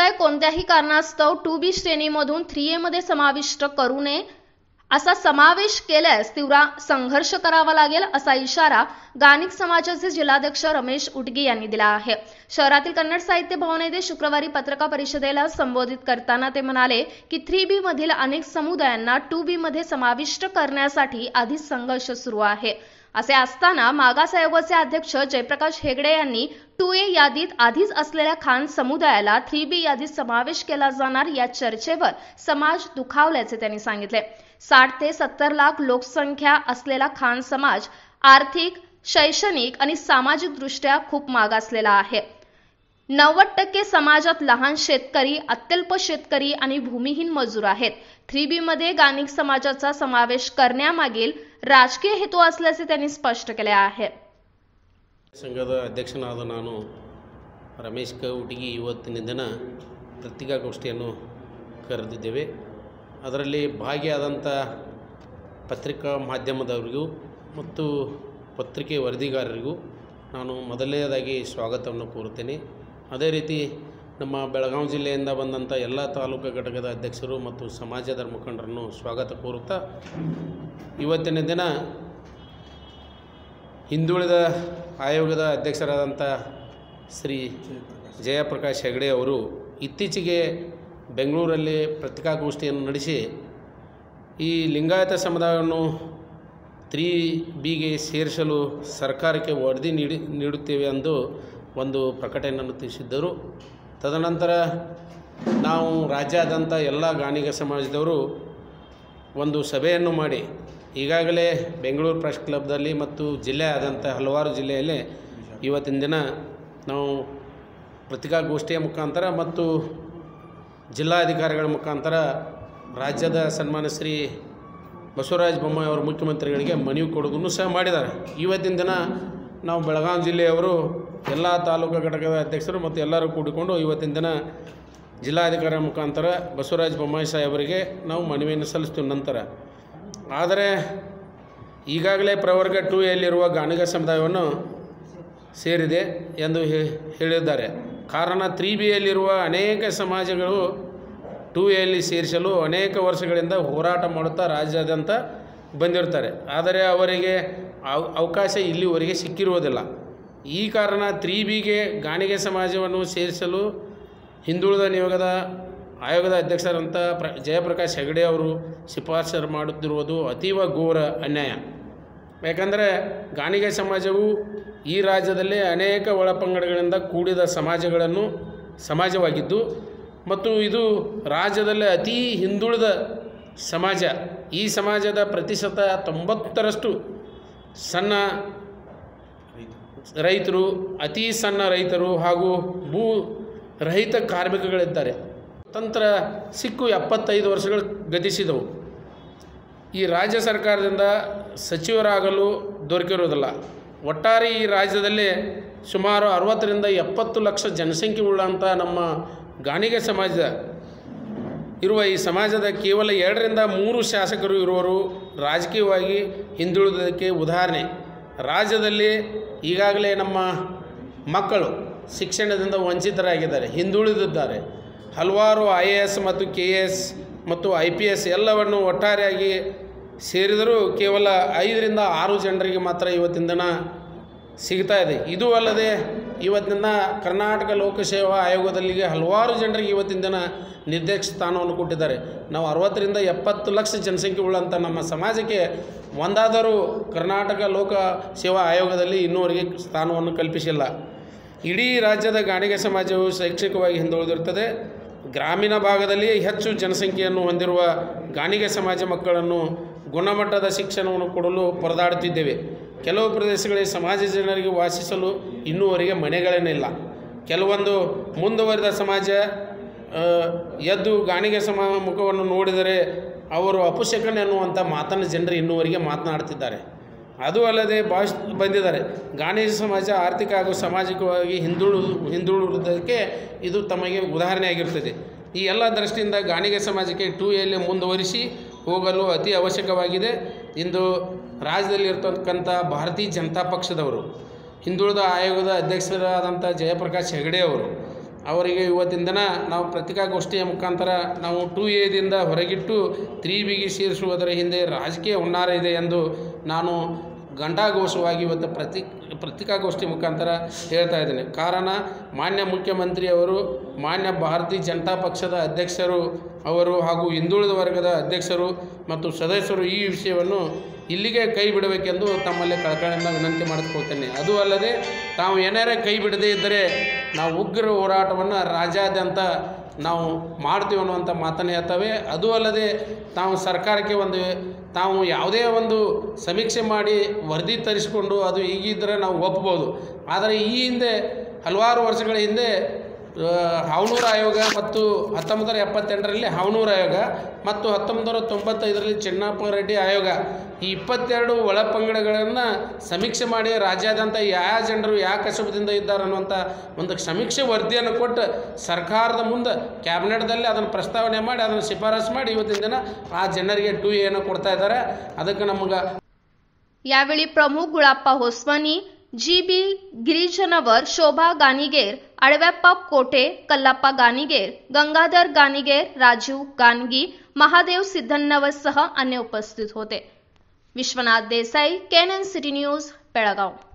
समुदाय कोणत्याही कारणास्तव टू बी श्रेणीमधून थ्री ए मध्ये समाविष्ट करू नये असा समावेश केल्यास तीव्र संघर्ष करावा लागेल असा इशारा गानिक समाजाचे जिल्हाध्यक्ष रमेश उटगी यांनी दिला आहे शहरातील कन्नड साहित्य भवन येथे शुक्रवारी पत्रकार परिषदेला संबोधित करताना ते म्हणाले की थ्री बी मधील अनेक समुदायांना टू बी मध्ये समाविष्ट करण्यासाठी आधीच संघर्ष सुरू आहे असे असताना मागास आयोगाचे अध्यक्ष जयप्रकाश हेगडे यांनी टू ए यादीत आधीच असलेल्या खान समुदायाला थ्री बी यादीत समावेश केला जाणार या चर्चेवर समाज दुखावल्याचे त्यांनी सांगितले साठ ते सत्तर लाख लोकसंख्या असलेला खान समाज आर्थिक शैक्षणिक आणि सामाजिक दृष्ट्या खूप मागासलेला आहे नव्वद टक्के समाजात लहान शेतकरी अत्यल्प शेतकरी आणि भूमिहीन मजूर आहेत थ्री बी मध्ये गानिक समाजाचा समावेश करण्यामागील ರಾಜಕೀಯ ಹೇತು असल्याचे त्यांनी स्पष्ट केले आहे ಸಂಘದ ಅಧ್ಯಕ್ಷನಾದ ನಾನು ರಮೇಶ್ ಕ ಹುಡುಗಿ ಇವತ್ತಿನ ದಿನ ಪತ್ರಿಕಾಗೋಷ್ಠಿಯನ್ನು ಕರೆದಿದ್ದೇವೆ ಅದರಲ್ಲಿ ಭಾಗಿಯಾದಂಥ ಪತ್ರಿಕಾ ಮಾಧ್ಯಮದವರಿಗೂ ಮತ್ತು ಪತ್ರಿಕೆ ವರದಿಗಾರರಿಗೂ ನಾನು ಮೊದಲನೇದಾಗಿ ಸ್ವಾಗತವನ್ನು ಕೋರುತ್ತೇನೆ ಅದೇ ರೀತಿ ನಮ್ಮ ಬೆಳಗಾವಿ ಜಿಲ್ಲೆಯಿಂದ ಬಂದಂಥ ಎಲ್ಲ ತಾಲೂಕು ಘಟಕದ ಅಧ್ಯಕ್ಷರು ಮತ್ತು ಸಮಾಜದ ಮುಖಂಡರನ್ನು ಸ್ವಾಗತ ಕೋರುತ್ತಾ ಇವತ್ತಿನ ದಿನ ಹಿಂದುಳಿದ ಆಯೋಗದ ಅಧ್ಯಕ್ಷರಾದಂಥ ಶ್ರೀ ಜಯಪ್ರಕಾಶ್ ಹೆಗಡೆ ಅವರು ಇತ್ತೀಚೆಗೆ ಬೆಂಗಳೂರಲ್ಲಿ ಪತ್ರಿಕಾಗೋಷ್ಠಿಯನ್ನು ನಡೆಸಿ ಈ ಲಿಂಗಾಯತ ಸಮುದಾಯವನ್ನು ತ್ರೀ ಬಿಗೆ ಸೇರಿಸಲು ಸರ್ಕಾರಕ್ಕೆ ವರದಿ ನೀಡಿ ನೀಡುತ್ತೇವೆ ಎಂದು ಒಂದು ಪ್ರಕಟಣೆಯನ್ನು ತಿಳಿಸಿದ್ದರು ತದನಂತರ ನಾವು ರಾಜ್ಯಾದ್ಯಂತ ಎಲ್ಲ ಗಾಣಿಗ ಸಮಾಜದವರು ಒಂದು ಸಭೆಯನ್ನು ಮಾಡಿ ಈಗಾಗಲೇ ಬೆಂಗಳೂರು ಪ್ರೆಸ್ ಕ್ಲಬ್ದಲ್ಲಿ ಮತ್ತು ಜಿಲ್ಲೆಯಾದಂಥ ಹಲವಾರು ಜಿಲ್ಲೆಯಲ್ಲಿ ಇವತ್ತಿನ ದಿನ ನಾವು ಪತ್ರಿಕಾಗೋಷ್ಠಿಯ ಮುಖಾಂತರ ಮತ್ತು ಜಿಲ್ಲಾಧಿಕಾರಿಗಳ ಮುಖಾಂತರ ರಾಜ್ಯದ ಸನ್ಮಾನ ಶ್ರೀ ಬಸವರಾಜ ಬೊಮ್ಮಾಯಿ ಅವರು ಮುಖ್ಯಮಂತ್ರಿಗಳಿಗೆ ಮನವಿ ಕೊಡೋದನ್ನು ಸಹ ಮಾಡಿದ್ದಾರೆ ಇವತ್ತಿನ ದಿನ ನಾವು ಬೆಳಗಾವಿ ಜಿಲ್ಲೆಯವರು ಎಲ್ಲ ತಾಲೂಕು ಘಟಕದ ಅಧ್ಯಕ್ಷರು ಮತ್ತು ಎಲ್ಲರೂ ಕೂಡಿಕೊಂಡು ಇವತ್ತಿನ ದಿನ ಜಿಲ್ಲಾಧಿಕಾರಿ ಮುಖಾಂತರ ಬಸವರಾಜ ಬೊಮ್ಮಾಯಿ ಸಾಹೇಬರಿಗೆ ನಾವು ಮನವಿಯನ್ನು ಸಲ್ಲಿಸ್ತೀವಿ ನಂತರ ಆದರೆ ಈಗಾಗಲೇ ಪ್ರವರ್ಗ ಟೂ ಎಲ್ಲಿರುವ ಗಾಣಿಗ ಸಮುದಾಯವನ್ನು ಸೇರಿದೆ ಎಂದು ಹೇ- ಹೇಳಿದ್ದಾರೆ ಕಾರಣ ತ್ರೀ ಬಿಯಲ್ಲಿರುವ ಅನೇಕ ಸಮಾಜಗಳು ಟೂ ಎಲ್ಲಿ ಸೇರಿಸಲು ಅನೇಕ ವರ್ಷಗಳಿಂದ ಹೋರಾಟ ಮಾಡುತ್ತಾ ರಾಜ್ಯಾದ್ಯಂತ ಬಂದಿರ್ತಾರೆ ಆದರೆ ಅವರಿಗೆ ಅವ- ಅವಕಾಶ ಇಲ್ಲಿವರೆಗೆ ಸಿಕ್ಕಿರುವುದಿಲ್ಲ ಈ ಕಾರಣ ತ್ರೀ ಬಿಗೆ ಗಾಣಿಗೆ ಸಮಾಜವನ್ನು ಸೇರಿಸಲು ಹಿಂದುಳಿದ ನಿಯೋಗದ ಆಯೋಗದ ಅಧ್ಯಕ್ಷರಂಥ ಪ್ರ ಜಯಪ್ರಕಾಶ್ ಹೆಗಡೆ ಅವರು ಶಿಫಾರಸು ಮಾಡುತ್ತಿರುವುದು ಅತೀವ ಘೋರ ಅನ್ಯಾಯ ಯಾಕಂದರೆ ಗಾಣಿಗೆ ಸಮಾಜವು ಈ ರಾಜ್ಯದಲ್ಲಿ ಅನೇಕ ಒಳಪಂಗಡಗಳಿಂದ ಕೂಡಿದ ಸಮಾಜಗಳನ್ನು ಸಮಾಜವಾಗಿದ್ದು ಮತ್ತು ಇದು ರಾಜ್ಯದಲ್ಲಿ ಅತೀ ಹಿಂದುಳಿದ ಸಮಾಜ ಈ ಸಮಾಜದ ಪ್ರತಿಶತ ತೊಂಬತ್ತರಷ್ಟು ಸಣ್ಣ ರೈತರು ಅತೀ ಸಣ್ಣ ರೈತರು ಹಾಗೂ ಭೂ ರಹಿತ ಕಾರ್ಮಿಕಗಳಿದ್ದಾರೆ ತಂತ್ರ ಸಿಕ್ಕು ಎಪ್ಪತ್ತೈದು ವರ್ಷಗಳು ಗತಿಸಿದವು ಈ ರಾಜ್ಯ ಸರ್ಕಾರದಿಂದ ಸಚಿವರಾಗಲು ದೊರಕಿರುವುದಿಲ್ಲ ಒಟ್ಟಾರೆ ಈ ರಾಜ್ಯದಲ್ಲಿ ಸುಮಾರು ಅರವತ್ತರಿಂದ ಎಪ್ಪತ್ತು ಲಕ್ಷ ಜನಸಂಖ್ಯೆ ಉಳ್ಳಂಥ ನಮ್ಮ ಗಾಣಿಗೆ ಸಮಾಜ ಇರುವ ಈ ಸಮಾಜದ ಕೇವಲ ಎರಡರಿಂದ ಮೂರು ಶಾಸಕರು ಇರುವರು ರಾಜಕೀಯವಾಗಿ ಹಿಂದುಳಿದಕ್ಕೆ ಉದಾಹರಣೆ ರಾಜ್ಯದಲ್ಲಿ ಈಗಾಗಲೇ ನಮ್ಮ ಮಕ್ಕಳು ಶಿಕ್ಷಣದಿಂದ ವಂಚಿತರಾಗಿದ್ದಾರೆ ಹಿಂದುಳಿದಿದ್ದಾರೆ ಹಲವಾರು ಐ ಎ ಎಸ್ ಮತ್ತು ಕೆ ಎ ಎಸ್ ಮತ್ತು ಐ ಪಿ ಎಸ್ ಎಲ್ಲವನ್ನು ಒಟ್ಟಾರೆಯಾಗಿ ಸೇರಿದರೂ ಕೇವಲ ಐದರಿಂದ ಆರು ಜನರಿಗೆ ಮಾತ್ರ ಇವತ್ತಿನ ದಿನ ಸಿಗ್ತಾ ಇದೆ ಇದು ಅಲ್ಲದೆ ಇವತ್ತಿನ ಕರ್ನಾಟಕ ಲೋಕಸೇವಾ ಆಯೋಗದಲ್ಲಿ ಹಲವಾರು ಜನರಿಗೆ ಇವತ್ತಿನ ದಿನ ನಿರ್ದೇಶ ಸ್ಥಾನವನ್ನು ಕೊಟ್ಟಿದ್ದಾರೆ ನಾವು ಅರವತ್ತರಿಂದ ಎಪ್ಪತ್ತು ಲಕ್ಷ ಜನಸಂಖ್ಯೆ ಉಳ್ಳಂಥ ನಮ್ಮ ಸಮಾಜಕ್ಕೆ ಒಂದಾದರೂ ಕರ್ನಾಟಕ ಲೋಕ ಸೇವಾ ಆಯೋಗದಲ್ಲಿ ಇನ್ನೂವರೆಗೆ ಸ್ಥಾನವನ್ನು ಕಲ್ಪಿಸಿಲ್ಲ ಇಡೀ ರಾಜ್ಯದ ಗಾಣಿಗೆ ಸಮಾಜವು ಶೈಕ್ಷಣಿಕವಾಗಿ ಹಿಂದುಳಿದಿರುತ್ತದೆ ಗ್ರಾಮೀಣ ಭಾಗದಲ್ಲಿ ಹೆಚ್ಚು ಜನಸಂಖ್ಯೆಯನ್ನು ಹೊಂದಿರುವ ಗಾಣಿಗೆ ಸಮಾಜ ಮಕ್ಕಳನ್ನು ಗುಣಮಟ್ಟದ ಶಿಕ್ಷಣವನ್ನು ಕೊಡಲು ಪರದಾಡುತ್ತಿದ್ದೇವೆ ಕೆಲವು ಪ್ರದೇಶಗಳಲ್ಲಿ ಸಮಾಜ ಜನರಿಗೆ ವಾಸಿಸಲು ಇನ್ನೂವರೆಗೆ ಮನೆಗಳೇನಿಲ್ಲ ಕೆಲವೊಂದು ಮುಂದುವರಿದ ಸಮಾಜ ಆ, ಎದ್ದು ಗಾಣಿಗೆ ಸಮ ಮುಖವನ್ನು ನೋಡಿದರೆ ಅವರು ಅಪಶಕನೆ ಅನ್ನುವಂಥ ಮಾತನ್ನು ಜನರು ಇನ್ನೂವರೆಗೆ ಮಾತನಾಡ್ತಿದ್ದಾರೆ ಅದು ಅಲ್ಲದೆ ಭಾಷ ಬಂದಿದ್ದಾರೆ ಗಾಣಿಗ ಸಮಾಜ ಆರ್ಥಿಕ ಹಾಗೂ ಸಾಮಾಜಿಕವಾಗಿ ಹಿಂದುಳು ಹಿಂದುಳಿದುದಕ್ಕೆ ಇದು ತಮಗೆ ಉದಾಹರಣೆಯಾಗಿರುತ್ತದೆ ಈ ಎಲ್ಲ ದೃಷ್ಟಿಯಿಂದ ಗಾಣಿಗ ಸಮಾಜಕ್ಕೆ ಟೂ ಎಲ್ಲಿ ಮುಂದುವರಿಸಿ ಹೋಗಲು ಅತಿ ಅವಶ್ಯಕವಾಗಿದೆ ಇಂದು ರಾಜ್ಯದಲ್ಲಿ ಇರ್ತಕ್ಕಂಥ ಭಾರತೀಯ ಜನತಾ ಪಕ್ಷದವರು ಹಿಂದುಳಿದ ಆಯೋಗದ ಅಧ್ಯಕ್ಷರಾದಂಥ ಜಯಪ್ರಕಾಶ್ ಹೆಗಡೆ ಅವರು ಅವರಿಗೆ ಇವತ್ತಿನ ದಿನ ನಾವು ಪತ್ರಿಕಾಗೋಷ್ಠಿಯ ಮುಖಾಂತರ ನಾವು ಟೂ ಎದಿಂದ ಹೊರಗಿಟ್ಟು ತ್ರೀ ಬಿಗೆ ಸೇರಿಸುವುದರ ಹಿಂದೆ ರಾಜಕೀಯ ಹುನ್ನಾರ ಇದೆ ಎಂದು ನಾನು ಘಂಟಾಘೋಷವಾಗಿ ಇವತ್ತು ಪ್ರತಿ ಪತ್ರಿಕಾಗೋಷ್ಠಿ ಮುಖಾಂತರ ಹೇಳ್ತಾ ಇದ್ದೇನೆ ಕಾರಣ ಮಾನ್ಯ ಮುಖ್ಯಮಂತ್ರಿಯವರು ಮಾನ್ಯ ಭಾರತೀಯ ಜನತಾ ಪಕ್ಷದ ಅಧ್ಯಕ್ಷರು ಅವರು ಹಾಗೂ ಹಿಂದುಳಿದ ವರ್ಗದ ಅಧ್ಯಕ್ಷರು ಮತ್ತು ಸದಸ್ಯರು ಈ ವಿಷಯವನ್ನು ಇಲ್ಲಿಗೆ ಕೈ ಬಿಡಬೇಕೆಂದು ತಮ್ಮಲ್ಲಿ ಕಳಕಳಿಯಿಂದ ವಿನಂತಿ ಮಾಡಿಕೊಳ್ತೇನೆ ಅದು ಅಲ್ಲದೆ ತಾವು ಏನಾರೇ ಕೈ ಬಿಡದೇ ಇದ್ದರೆ ನಾವು ಉಗ್ರ ಹೋರಾಟವನ್ನು ರಾಜ್ಯಾದ್ಯಂತ ನಾವು ಮಾಡ್ತೀವಿ ಅನ್ನುವಂಥ ಮಾತನ್ನು ಹೇಳ್ತವೆ ಅದು ಅಲ್ಲದೆ ತಾವು ಸರ್ಕಾರಕ್ಕೆ ಒಂದು ತಾವು ಯಾವುದೇ ಒಂದು ಸಮೀಕ್ಷೆ ಮಾಡಿ ವರದಿ ತರಿಸಿಕೊಂಡು ಅದು ಈಗಿದ್ದರೆ ನಾವು ಒಪ್ಬೋದು ಆದರೆ ಈ ಹಿಂದೆ ಹಲವಾರು ವರ್ಷಗಳ ಹಿಂದೆ ಆ, ಹಾವನೂರು ಆಯೋಗ ಮತ್ತು ಹತ್ತೊಂಬತ್ತು ನೂರ ಎಪ್ಪತ್ತೆಂಟರಲ್ಲಿ ಹಾವನೂರು ಆಯೋಗ ಮತ್ತು ಹತ್ತೊಂಬತ್ತು ನೂರ ತೊಂಬತ್ತೈದರಲ್ಲಿ ಚೆನ್ನಪ್ಪ ರೆಡ್ಡಿ ಆಯೋಗ ಈ ಇಪ್ಪತ್ತೆರಡು ಒಳಪಂಗಡಗಳನ್ನು ಸಮೀಕ್ಷೆ ಮಾಡಿ ರಾಜ್ಯಾದ್ಯಂತ ಯಾವ ಜನರು ಯಾವ ಕಸಬದಿಂದ ಇದ್ದಾರೆ ಅನ್ನುವಂಥ ಒಂದು ಸಮೀಕ್ಷೆ ವರದಿಯನ್ನು ಕೊಟ್ಟು ಸರ್ಕಾರದ ಮುಂದೆ ಕ್ಯಾಬಿನೆಟ್ದಲ್ಲಿ ಅದನ್ನು ಪ್ರಸ್ತಾವನೆ ಮಾಡಿ ಅದನ್ನು ಶಿಫಾರಸು ಮಾಡಿ ಇವತ್ತಿನ ದಿನ ಆ ಜನರಿಗೆ ಟು ಏನು ಕೊಡ್ತಾ ಇದ್ದಾರೆ ಅದಕ್ಕೆ ನಮಗೆ यावेळी प्रमुख गुळाप्पा होसवानी जी बी गिरिजनवर शोभा गानिगेर आडव्याप्पा कोठे कल्लाप्पा गानिगेर गंगाधर गानिगेर राजीव गानगी महादेव सिद्धन्नवसह अन्य उपस्थित होते Vishwanath Desai KNN City News Belgaum